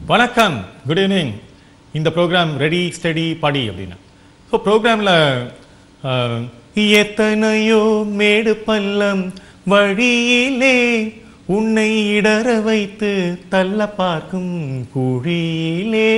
வணக்கம் good evening இந்த programme ready study படி அப்படின்னு ஸோ ப்ரோக்ராமில் எத்தனையோ மேடு பள்ளம் வழியிலே உன்னை இடற வைத்து தள்ள பார்க்கும் குழியிலே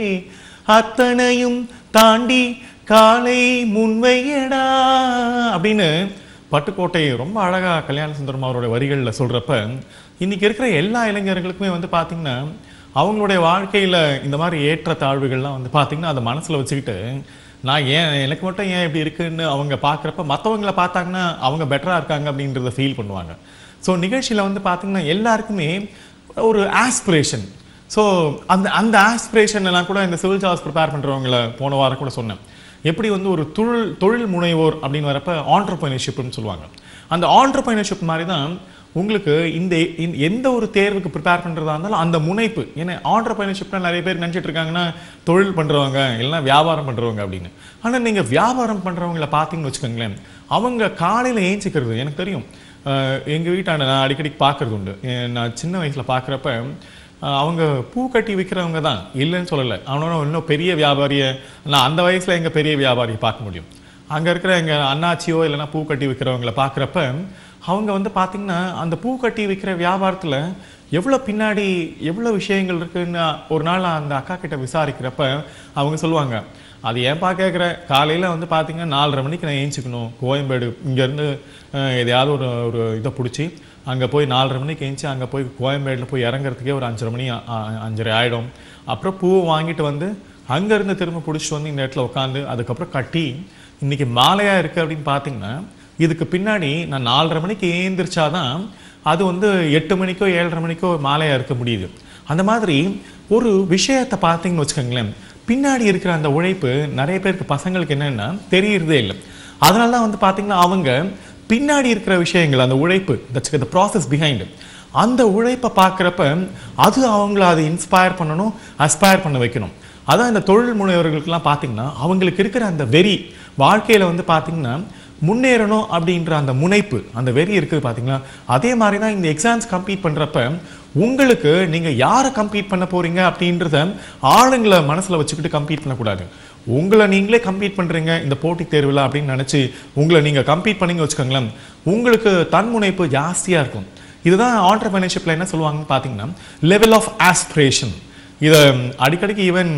அத்தனையும் தாண்டி காலை முன்வையடா அப்படின்னு பட்டுக்கோட்டை ரொம்ப அழகா கல்யாண சுந்தரம் அவரோட வரிகளில் சொல்றப்ப இன்னைக்கு இருக்கிற எல்லா இளைஞர்களுக்குமே வந்து பாத்தீங்கன்னா அவங்களுடைய வாழ்க்கையில இந்த மாதிரி ஏற்ற தாழ்வுகள்லாம் வந்து பாத்தீங்கன்னா அதை மனசுல வச்சுக்கிட்டு நான் ஏன் எனக்கு மட்டும் ஏன் இப்படி இருக்குன்னு அவங்க பார்க்குறப்ப மற்றவங்களை பார்த்தாங்கன்னா அவங்க பெட்டரா இருக்காங்க அப்படின்றத ஃபீல் பண்ணுவாங்க ஸோ நிகழ்ச்சியில வந்து பாத்தீங்கன்னா எல்லாருக்குமே ஒரு ஆஸ்பிரேஷன் ஸோ அந்த அந்த ஆஸ்பிரேஷன் எல்லாம் கூட இந்த சிவில் ஜாப்ஸ் ப்ரிப்பேர் பண்ணுறவங்கள போன வாரம் கூட சொன்னேன் எப்படி வந்து ஒரு தொழில் தொழில் முனைவோர் அப்படின்னு வரப்ப ஆண்டர்பிரினர்ஷிப்னு சொல்லுவாங்க அந்த ஆண்டர்பிரினர்ஷிப் மாதிரி தான் உங்களுக்கு இந்த இந்த- எந்த ஒரு தேர்வுக்கு ப்ரிப்பேர் பண்ணுறதா இருந்தாலும் அந்த முனைப்பு ஏன்னா ஆண்டர்பிரினர்ஷிப்னா நிறைய பேர் நினச்சிட்டு இருக்காங்கன்னா தொழில் பண்ணுறவங்க இல்லைன்னா வியாபாரம் பண்ணுறவங்க அப்படின்னு ஆனால் நீங்கள் வியாபாரம் பண்ணுறவங்கள பார்த்தீங்கன்னு வச்சுக்கோங்களேன் அவங்க காலையில் ஏஞ்சிக்கிறது எனக்கு தெரியும் எங்கள் வீட்டாண்ட நான் அடிக்கடி பார்க்கறது உண்டு எ- நான் சின்ன வயசில் பார்க்குறப்ப ஆஹ் அவங்க பூ கட்டி விற்கிறவங்க தான் இல்லைன்னு சொல்லலை அவனோட இன்னும் பெரிய வியாபாரியை நான் அந்த வயசில் எங்கள் பெரிய வியாபாரியை பார்க்க முடியும் அங்கே இருக்கிற எங்கள் அண்ணாச்சியோ இல்லைன்னா பூ கட்டி விற்கிறவங்கள பார்க்குறப்ப அவங்க வந்து பார்த்திங்கன்னா அந்த பூ கட்டி விற்கிற வியாபாரத்தில் எவ்வளோ பின்னாடி எவ்வளோ விஷயங்கள் இருக்குன்னு ஒரு நாள் அந்த அக்கா கிட்ட விசாரிக்கிறப்ப அவங்க சொல்லுவாங்க அது ஏன்பா கேட்குற காலையில் வந்து பார்த்தீங்கன்னா நாலரை மணிக்கு நான் ஏஞ்சிக்கணும் கோயம்பேடு இங்கேருந்து எதையாவது ஒரு ஒரு இதை பிடிச்சி அங்கே போய் நாலரை மணிக்கு ஏஞ்சி அங்கே போய் கோயம்பேடில் போய் இறங்குறதுக்கே ஒரு அஞ்சரை மணி அ- அ- அஞ்சரை ஆகிடும் அப்புறம் பூவை வாங்கிட்டு வந்து அங்கேருந்து திரும்ப பிடிச்சிட்டு வந்து இந்த இடத்துல உட்காந்து அதுக்கப்புறம் கட்டி இன்னைக்கு மாலையாக இருக்குது அப்படின்னு பார்த்தீங்கன்னா இதுக்கு பின்னாடி நான் நாலரை மணிக்கு ஏந்திரிச்சாதான் அது வந்து எட்டு மணிக்கோ ஏழரை மணிக்கோ மாலையாக இருக்க முடியுது அந்த மாதிரி ஒரு விஷயத்தை பார்த்தீங்கன்னு வச்சுக்கோங்களேன் பின்னாடி இருக்கிற அந்த உழைப்பு நிறைய பேருக்கு பசங்களுக்கு என்னன்னா தெரியறதே இல்லை அதனால தான் வந்து பார்த்தீங்கன்னா அவங்க பின்னாடி இருக்கிற விஷயங்கள் அந்த உழைப்பு தட்ஸ் த ப்ராசஸ் பிஹைண்ட் அந்த உழைப்பை பார்க்குறப்ப அது அவங்கள அதை இன்ஸ்பயர் பண்ணணும் அஸ்பயர் பண்ண வைக்கணும் அதான் இந்த தொழில் முனைவர்களுக்கெல்லாம் பார்த்தீங்கன்னா அவங்களுக்கு இருக்கிற அந்த வெறி வாழ்க்கையில் வந்து பார்த்தீங்கன்னா முன்னேறணும் அப்படின்ற அந்த முனைப்பு அந்த வெறி இருக்குது பார்த்தீங்களா அதே மாதிரி தான் இந்த எக்ஸாம்ஸ் கம்ப்ளீட் பண்ணுறப்ப உங்களுக்கு நீங்கள் யாரை கம்ப்ளீட் பண்ண போறீங்க அப்படின்றத ஆளுங்களை மனசில் வச்சுக்கிட்டு கம்ப்ளீட் பண்ணக்கூடாது உங்களை நீங்களே கம்ப்ளீட் பண்ணுறீங்க இந்த போட்டித் தேர்வில் அப்படின்னு நினச்சி உங்களை நீங்கள் கம்ப்ளீட் பண்ணீங்க வச்சுக்கோங்களேன் உங்களுக்கு தன்முனைப்பு ஜாஸ்தியாக இருக்கும் இதுதான் ஆண்டர்பிரினர்ஷிப்பில் என்ன சொல்லுவாங்கன்னு பார்த்தீங்கன்னா லெவல் ஆஃப் ஆஸ்பிரேஷன் இதை அடிக்கடிக்கு ஈவன்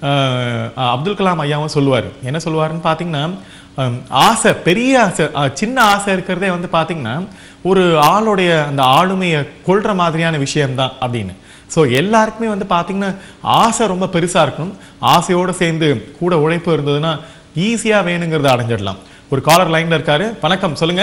அப்துல் கலாம் ஐயாவும் சொல்லுவார் என்ன சொல்லுவாருன்னு பார்த்தீங்கன்னா அஹ், ஆசை பெரிய ஆசை அஹ், சின்ன ஆசை இருக்கிறதே வந்து பார்த்தீங்கன்னா ஒரு ஆளுடைய அந்த ஆளுமையை கொள்ற மாதிரியான விஷயம்தான் அப்படின்னு ஸோ எல்லாருக்குமே வந்து பார்த்தீங்கன்னா ஆசை ரொம்ப பெருசாக இருக்கணும் ஆசையோடு சேர்ந்து கூட உழைப்பு இருந்ததுன்னா ஈஸியாக வேணுங்கிறத அடைஞ்சிடலாம் ஒரு காலர் லைனில் இருக்காரு வணக்கம் சொல்லுங்க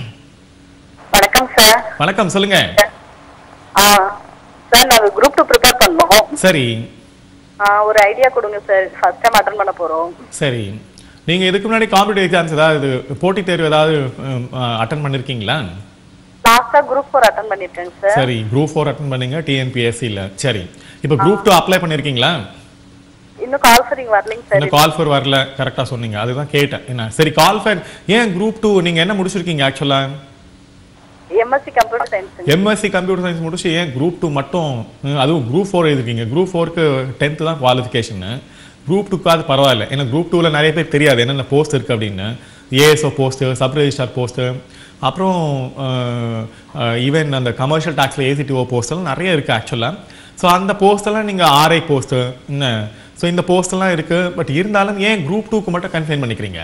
வணக்கம் சார் வணக்கம் சொல்லுங்க ஆ சார் நாங்கள் குரூப் டூ ப்ரிப்பேர் பண்ணோம் சரி ஆ, ஒரு ஐடியா கொடுங்க சார் ஃபர்ஸ்ட் டைம் அட்டன் பண்ண போகிறோம் சரி நீங்க இதுக்கு முன்னாடி காம்படிட்டிவ் எக்ஸாம்ஸ் ஏதாவது போட்டித் தேர்வு ஏதாவது அட்டன் பண்ணிருக்கீங்களா லாஸ்ட்டாக குரூப் ஃபோர் அட்டன் பண்ணியிருக்கேங்க சார் சரி குரூப் ஃபோர் அட்டன் பண்ணீங்க டிஎன்பிஎஸ்சியில் சரி இப்போ குரூப் டூ அப்ளை பண்ணிருக்கீங்களா இன்னும் கால் சரிங்க வரலைங்க சார் இன்னும் கால் ஃபோர் வரல கரெக்டாக சொன்னீங்க அதுதான் கேட்டேன் என்ன சரி கால் ஃபேர் ஏன் குரூப் டூ நீங்க என்ன முடிச்சிருக்கீங்க ஆக்சுவலா MSc computer science MSc computer science முடிச்சு ஏன் குரூப் டூ மட்டும் ம், அதுவும் குரூப் ஃபோர் எழுதிருக்கீங்க குரூப் ஃபோருக்கு டென்த்து தான் குவாலிஃபிகேஷன் குரூப் டூக்காவது பரவாயில்ல ஏன்னா குரூப் டூவில் நிறைய பேர் தெரியாது என்னென்ன போஸ்ட் இருக்குது அப்படின்னு ASO post sub registrar post அப்புறம் ஈவன் அந்த கமர்ஷியல் டேக்ஸில் ஏசிடிஓ போஸ்டெல்லாம் நிறைய இருக்குது ஆக்சுவலாக ஸோ அந்த போஸ்டெல்லாம் நீங்கள் ஆர்ஐ போஸ்ட்டு என்ன ஸோ இந்த போஸ்டெல்லாம் இருக்குது பட் இருந்தாலும் ஏன் குரூப் டூக்கு மட்டும் கன்ஃபைன் பண்ணிக்கிறீங்க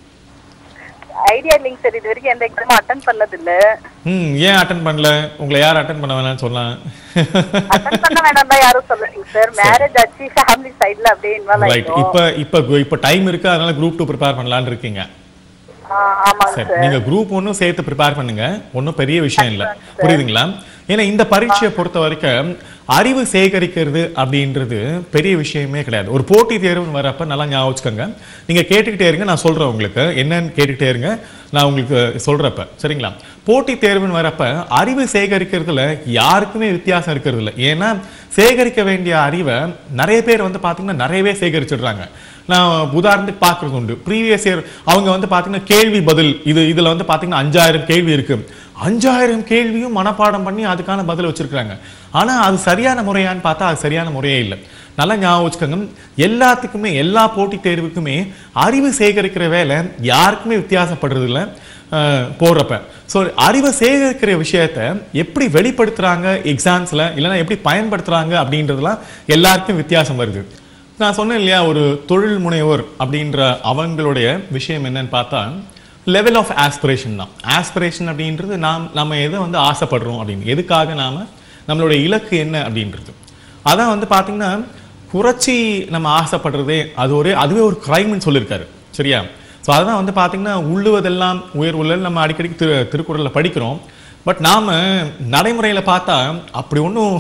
ஐடியா இல்லைங்க சார் இது வரைக்கும் எந்த எக்ஸாமும் அட்டன் பண்ணதில்ல ம் ஏன் அட்டன் பண்ணல உங்களை யார் அட்டன் பண்ண வேணாம்னு சொல்லலாம் அட்டன் பண்ண வேண்டாம் தான் யாரும் சொல்லலைங்க சார் மேரேஜ் ஆச்சு ஃபேமிலி சைடில் அப்படியே இன்வால்வ் ரைட் ஆகிடும் இப்போ இப்போ இப்போ டைம் இருக்கு அதனால குரூப் டூ ப்ரிப்பேர் பண்ணலாம்னு இருக்கீங்க ஆமாங்க சரி சார் நீங்க குரூப் ஒன்றும் சேர்த்து ப்ரிப்பேர் பண்ணுங்க ஒன்றும் பெரிய விஷயம் இல்லை புரியுதுங்களா ஏன்னா இந்த பரீட்சையை பொறுத்த வரைக்கும் அறிவு சேகரிக்கிறது அப்படின்றது பெரிய விஷயமே கிடையாது ஒரு போட்டி தேர்வுன்னு வரப்ப நல்லா ஞாபகம் வச்சுக்கோங்க நீங்க கேட்டுக்கிட்டே இருங்க நான் சொல்றேன் உங்களுக்கு என்னன்னு கேட்டுக்கிட்டே இருங்க நான் உங்களுக்கு சொல்றப்ப சரிங்களா போட்டி தேர்வுன்னு வரப்ப அறிவு சேகரிக்கிறதுல யாருக்குமே வித்தியாசம் இருக்கிறது இல்லை ஏன்னா சேகரிக்க வேண்டிய அறிவை நிறைய பேர் வந்து பார்த்தீங்கன்னா நிறையவே சேகரிச்சிடுறாங்க நான் உதாரணத்துக்கு பார்க்கறது உண்டு ப்ரீவியஸ் இயர் அவங்க வந்து பார்த்தீங்கன்னா கேள்வி பதில் இது இதில் வந்து பார்த்தீங்கன்னா அஞ்சாயிரம் கேள்வி இருக்கு அஞ்சாயிரம் கேள்வியும் மனப்பாடம் பண்ணி அதுக்கான பதில் வச்சிருக்காங்க ஆனால் அது சரியான முறையான்னு பார்த்தா அது சரியான முறையே இல்லை நல்லா ஞாபகம் வச்சுக்கோங்க எல்லாத்துக்குமே எல்லா போட்டித் தேர்வுக்குமே அறிவு சேகரிக்கிற வேலை யாருக்குமே வித்தியாசப்படுறது இல்லை அஹ், போடுறப்ப ஸோ அறிவை சேகரிக்கிற விஷயத்த எப்படி வெளிப்படுத்துறாங்க எக்ஸாம்ஸ்ல இல்லைன்னா எப்படி பயன்படுத்துறாங்க அப்படின்றதுலாம் எல்லாருக்கும் வித்தியாசம் வருது நான் சொன்னேன் இல்லையா ஒரு தொழில் முனைவோர் அப்படின்ற அவங்களுடைய விஷயம் என்னன்னு பார்த்தா லெவல் ஆஃப் ஆஸ்பிரேஷன் தான் ஆஸ்பிரேஷன் அப்படின்றது நாம் நம்ம எதை வந்து ஆசைப்படுறோம் அப்படின்னு எதுக்காக நாம நம்மளுடைய இலக்கு என்ன அப்படின்றது அதான் வந்து பார்த்தீங்கன்னா குறைச்சி நம்ம ஆசைப்படுறதே அது ஒரு அதுவே ஒரு கிரைம்னு சொல்லியிருக்காரு சரியா ஸோ அதான் வந்து பார்த்தீங்கன்னா உள்ளுவதெல்லாம் உயர்வுள்ள நம்ம அடிக்கடி திரு திருக்குறளில் படிக்கிறோம் பட் நாம் நடைமுறையில் பார்த்தா அப்படி ஒன்றும்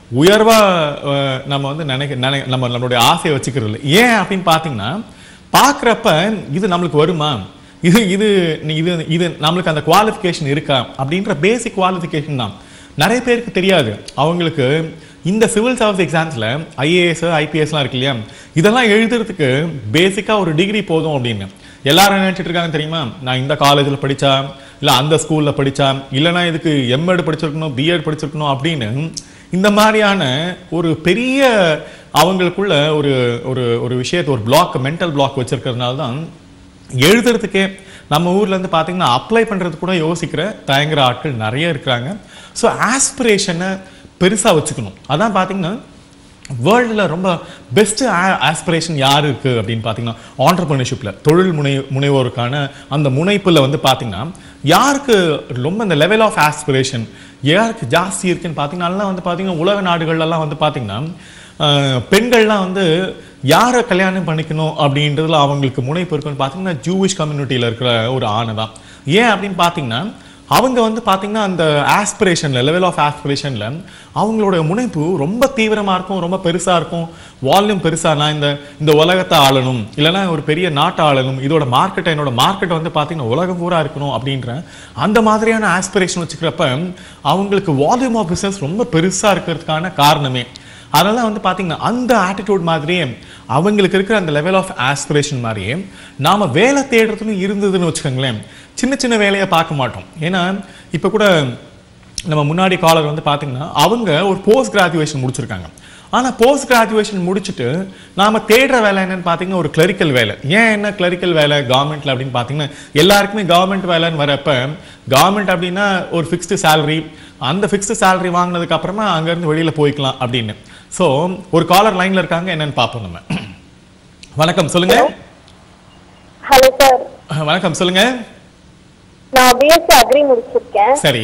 உயர்வாக நம்ம வந்து நினைக்க நினை நம்ம நம்மளுடைய ஆசையை வச்சுக்கிறது இல்லை ஏன் அப்படின்னு பார்த்தீங்கன்னா பார்க்குறப்ப இது நம்மளுக்கு வருமா இது இது இது இது நம்மளுக்கு அந்த குவாலிஃபிகேஷன் இருக்கா அப்படின்ற பேசிக் குவாலிஃபிகேஷன் தான் நிறைய பேருக்கு தெரியாது அவங்களுக்கு இந்த சிவில் சர்வீஸ் எக்ஸாம்ஸில் ஐஏஎஸ் ஐபிஎஸ்லாம் இருக்கு இல்லையா இதெல்லாம் எழுதுறதுக்கு பேசிக்காக ஒரு டிகிரி போதும் அப்படின்னு எல்லாரும் என்ன நினைச்சிட்டு இருக்காங்க தெரியுமா நான் இந்த காலேஜில் படித்தா இல்லை அந்த ஸ்கூலில் படித்தா இல்லைன்னா இதுக்கு எம்எட் படிச்சிருக்கணும் பிஎட் படிச்சிருக்கணும் அப்படின்னு இந்த மாதிரியான ஒரு பெரிய அவங்களுக்குள்ள ஒரு ஒரு ஒரு விஷயத்தை ஒரு பிளாக் மென்டல் பிளாக் வச்சிருக்கிறதுனால தான் எழுதுறதுக்கே நம்ம ஊர்ல இருந்து பார்த்தீங்கன்னா அப்ளை பண்றது கூட யோசிக்கிற தயங்குற ஆட்கள் நிறைய இருக்கிறாங்க ஸோ ஆஸ்பிரேஷனை பெருசா வச்சுக்கணும் அதான் பார்த்தீங்கன்னா வேர்ல்டில் ரொம்ப பெஸ்ட் ஆஸ்பிரேஷன் யார் இருக்கு அப்படின்னு பார்த்தீங்கன்னா ஆண்டர்பிரினர்ஷிப்பில் தொழில் முனை முனைவோருக்கான அந்த முனைப்பில் வந்து பார்த்தீங்கன்னா யாருக்கு ரொம்ப இந்த லெவல் ஆஃப் ஆஸ்பிரேஷன் யாருக்கு ஜாஸ்தி இருக்குன்னு பார்த்தீங்கன்னா எல்லாம் வந்து பார்த்தீங்கன்னா உலக நாடுகள்லாம் வந்து பார்த்தீங்கன்னா ஆஹ், பெண்கள்லாம் வந்து யாரை கல்யாணம் பண்ணிக்கணும் அப்படின்றதுல அவங்களுக்கு முனைப்பு இருக்குன்னு பார்த்தீங்கன்னா ஜூவிஷ் கம்யூனிட்டியில் இருக்கிற ஒரு ஆணை தான் ஏன் அப்படின்னு பார்த்தீங்கன்னா அவங்க வந்து பார்த்தீங்கன்னா அந்த ஆஸ்பிரேஷனில் லெவல் ஆஃப் ஆஸ்பிரேஷனில் அவங்களோட முனைப்பு ரொம்ப தீவிரமாக இருக்கும் ரொம்ப பெருசாக இருக்கும் வால்யூம் பெருசாக நான் இந்த இந்த உலகத்தை ஆளணும் இல்லைன்னா ஒரு பெரிய நாட்டை ஆளணும் இதோட மார்க்கெட்டை என்னோட மார்க்கெட் வந்து பார்த்தீங்கன்னா உலகம் பூரா இருக்கணும் அப்படின்ற அந்த மாதிரியான ஆஸ்பிரேஷன் வச்சுக்கிறப்ப அவங்களுக்கு வால்யூம் ஆஃப் பிஸ்னஸ் ரொம்ப பெருசாக இருக்கிறதுக்கான காரணமே அதனால வந்து பார்த்தீங்கன்னா அந்த ஆட்டிடியூட் மாதிரியே அவங்களுக்கு இருக்கிற அந்த லெவல் ஆஃப் ஆஸ்பிரேஷன் மாதிரியே நாம வேலை தேடுறதுன்னு இருந்ததுன்னு வச்சுக்கோங்களேன் சின்ன சின்ன வேலையை பார்க்க மாட்டோம் ஏன்னா இப்போ கூட நம்ம முன்னாடி காலர் வந்து பார்த்தீங்கன்னா அவங்க ஒரு போஸ்ட் கிராஜுவேஷன் முடிச்சிருக்காங்க ஆனால் போஸ்ட் கிராஜுவேஷன் முடிச்சுட்டு நாம தேடுற வேலை என்னன்னு பார்த்தீங்கன்னா ஒரு கிளரிக்கல் வேலை ஏன் என்ன கிளரிக்கல் வேலை கவர்மெண்ட்ல அப்படின்னு பார்த்தீங்கன்னா எல்லாருக்குமே கவர்மெண்ட் வேலைன்னு வரப்ப கவர்மெண்ட் அப்படின்னா ஒரு ஃபிக்ஸ்டு salary அந்த ஃபிக்ஸ்டு salary வாங்கினதுக்கு அப்புறமா அங்கேருந்து வெளியில போய்க்கலாம் அப்படின்னு ஸோ ஒரு காலர் லைன்ல இருக்காங்க என்னன்னு பார்ப்போம் நம்ம வணக்கம் சொல்லுங்க ஹலோ சார் வணக்கம் சொல்லுங்க நான் பிஎஸ்சி அக்ரி முடிச்சிருக்கேன் சரி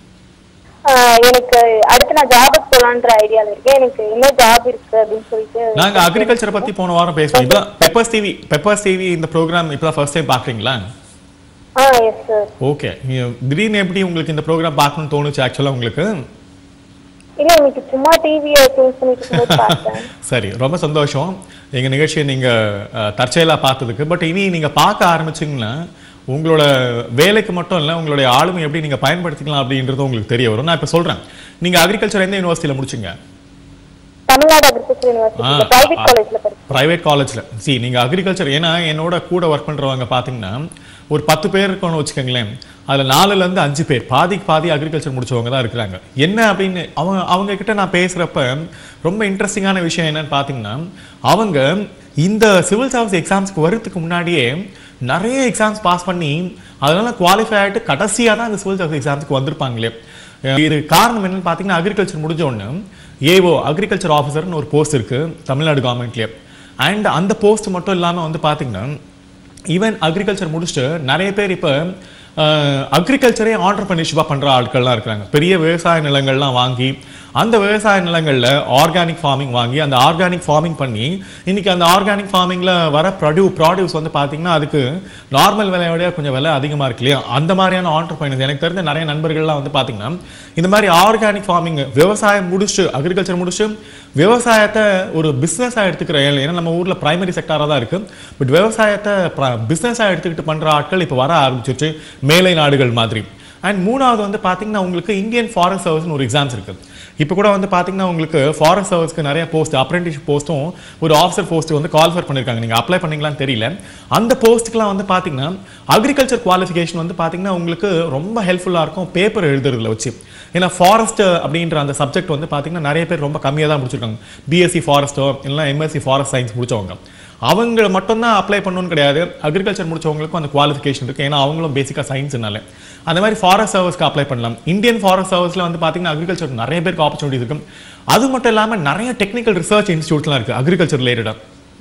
ஆஹ் எனக்கு அடுத்து நான் ஜாபுக்கு போலான்ற ஐடியால இருக்கேன் எனக்கு இன்னும் ஜாப் இருக்கு அப்படின்னு சொல்லிட்டு நாங்க அக்ரிகல்ச்சரை பத்தி போன வாரம் பேசணும் இப்போ பெப்பர்ஸ் டிவி பெப்பர்ஸ் டிவி இந்த ப்ரோக்ராம் இப்பதான் ஃபர்ஸ்ட் டைம் பாக்குறீங்களா ஆ எஸ் சார் ஓகே திடீர்னு எப்படி உங்களுக்கு இந்த ப்ரோக்ராம் பார்க்கணும்னு தோணுச்சு ஆக்சுவலா உங்களுக்கு இல்ல இன்னைக்கு சும்மா டிவியை சூஸ் பண்ணிட்டு இருக்கும்போது பார்த்தேன் சரி ரொம்ப சந்தோஷம் எங்க நிகழ்ச்சியை நீங்க அஹ், தற்செயலா பார்த்ததுக்கு பட் இனி நீங்க பார்க்க ஆரம்பிச்சீங்கன்னா உங்களோட வேலைக்கு மட்டும் இல்லை உங்களுடைய ஆளுமை எப்படி நீங்க பயன்படுத்திக்கலாம் அப்படின்றது உங்களுக்கு தெரிய வரும் நான் இப்ப சொல்றேன் நீங்க அக்ரிகல்ச்சர் எந்த யூனிவர்சிட்டியில முடிச்சீங்க தமிழ்நாடு அக்ரிகல்ச்சர் யூனிவர்சிட்டி பிரைவேட் காலேஜ்ல படிச்சேன் பிரைவேட் காலேஜில் சி நீங்கள் அக்ரிகல்ச்சர் ஏன்னா என்னோட கூட ஒர்க் பண்ணுறவங்க பார்த்தீங்கன்னா ஒரு பத்து பேர் இருக்கணும்னு வச்சுக்கோங்களேன் அதில் நாலுலேருந்து அஞ்சு பேர் பாதிக்கு பாதி அக்ரிகல்ச்சர் முடிச்சவங்க தான் இருக்கிறாங்க என்ன அப்படின்னு அவங்க அவங்க கிட்ட நான் பேசுகிறப்ப ரொம்ப இன்ட்ரெஸ்டிங்கான விஷயம் என்னன்னு பார்த்தீங்கன்னா அவங்க இந்த சிவில் சர்வீஸ் எக்ஸாம்ஸ்க்கு வர்றதுக்கு முன்னாடியே நிறைய எக்ஸாம்ஸ் பாஸ் பண்ணி அதனால குவாலிஃபை ஆகிட்டு கடைசியாக தான் அந்த சிவில் சர்வீஸ் எக்ஸாம்ஸ்க்கு வந்திருப்பாங்களே இது காரணம் என்னன்னு பார்த்தீங்கன்னா அக்ரிகல்ச்சர் முடிஞ்ச உடனே ஏஓ அக்ரிகல்ச்சர் ஆஃபீஸர்னு ஒரு போஸ்ட் இருக்கு தமிழ்நாடு கவர்மெண்ட்லேயே அண்ட் அந்த போஸ்ட் மட்டும் இல்லாமல் வந்து பார்த்தீங்கன்னா ஈவன் அக்ரிகல்ச்சர் முடிச்சுட்டு நிறைய பேர் இப்போ அக்ரிகல்ச்சரே ஆண்டர்பிரினர்ஷிப்பாக பண்ணுற ஆட்கள்லாம் இருக்கிறாங்க பெரிய விவசாய நிலங்கள்லாம் வாங்கி அந்த விவசாய நிலங்களில் ஆர்கானிக் ஃபார்மிங் வாங்கி அந்த ஆர்கானிக் ஃபார்மிங் பண்ணி இன்னைக்கு அந்த ஆர்கானிக் ஃபார்மிங்கில் வர ப்ரொடியூ ப்ராடியூஸ் வந்து பார்த்தீங்கன்னா அதுக்கு நார்மல் விலையோட கொஞ்சம் விலை அதிகமாக இருக்கு இல்லையா அந்த மாதிரியான ஆண்டர்பிரினர்ஸ் எனக்கு தெரிஞ்ச நிறைய நண்பர்கள்லாம் வந்து பார்த்தீங்கன்னா இந்த மாதிரி ஆர்கானிக் ஃபார்மிங் விவசாயம் முடிச்சுட்டு அக்ரிகல்ச்சர் முடிச்சுட்டு விவசாயத்தை ஒரு பிஸ்னஸாக எடுத்துக்கிற ஏன்னா நம்ம ஊரில் பிரைமரி செக்டாராக தான் இருக்கு பட் விவசாயத்தை பிஸ்னஸாக எடுத்துக்கிட்டு பண்ணுற ஆட்கள் இப்போ வர ஆரம்பிச்சிருச்சு மேலை நாடுகள் மாதிரி அண்ட் மூணாவது வந்து பார்த்தீங்கன்னா உங்களுக்கு இந்தியன் ஃபாரஸ்ட் சர்வீஸ்னு ஒரு எக்ஸாம்ஸ் இருக்கு இப்போ கூட வந்து பார்த்தீங்கன்னா உங்களுக்கு ஃபாரஸ்ட் சர்வீஸ்க்கு நிறைய போஸ்ட் அப்ரெண்டிஸ்ஷிப் போஸ்ட்டும் ஒரு ஆஃபீஸர் போஸ்ட் வந்து கால்ஃபர் பண்ணியிருக்காங்க நீங்கள் அப்ளை பண்ணீங்களான்னு தெரியல அந்த போஸ்ட்டுக்குலாம் வந்து பார்த்தீங்கன்னா அக்ரிகல்ச்சர் குவாலிஃபிகேஷன் வந்து பார்த்தீங்கன்னா உங்களுக்கு ரொம்ப ஹெல்ப்ஃபுல்லாக இருக்கும் பேப்பர் எழுதுறதுல வச்சு ஏன்னா ஃபாரஸ்ட் அப்படின்ற அந்த சப்ஜெக்ட் வந்து பார்த்தீங்கன்னா நிறைய பேர் ரொம்ப கம்மியாக தான் முடிச்சிருக்காங்க பிஎஸ்சி ஃபாரஸ்ட்டோ இல்லைனா எம்எஸ்சி ஃபாரஸ்ட் சயின்ஸ் முடிச்சவங்க அவங்க மட்டும்தான் அப்ளை பண்ணணும்னு கிடையாது அக்ரிகல்ச்சர் முடிச்சவங்களுக்கும் அந்த குவாலிஃபிகேஷன் இருக்கு ஏன்னா அவங்களும் பேசிக்காக சயின்ஸ்னால அந்த மாதிரி ஃபாரஸ்ட் சர்வீஸ்க்கு அப்ளை பண்ணலாம் இந்தியன் ஃபாரஸ்ட் சர்வீஸ்ல வந்து பார்த்தீங்கன்னா அக்ரிகல்ச்சர் நிறைய பேருக்கு ஆப்பர்ச்சுனிட்டிஸ் இருக்கும் அது மட்டும் இல்லாமல் நிறைய டெக்னிக்கல் ரிசர்ச் இன்ஸ்டியூட்ஸ்லாம் இருக்கு அக்ரிகல்ச்சர் ரிலேட்டடாக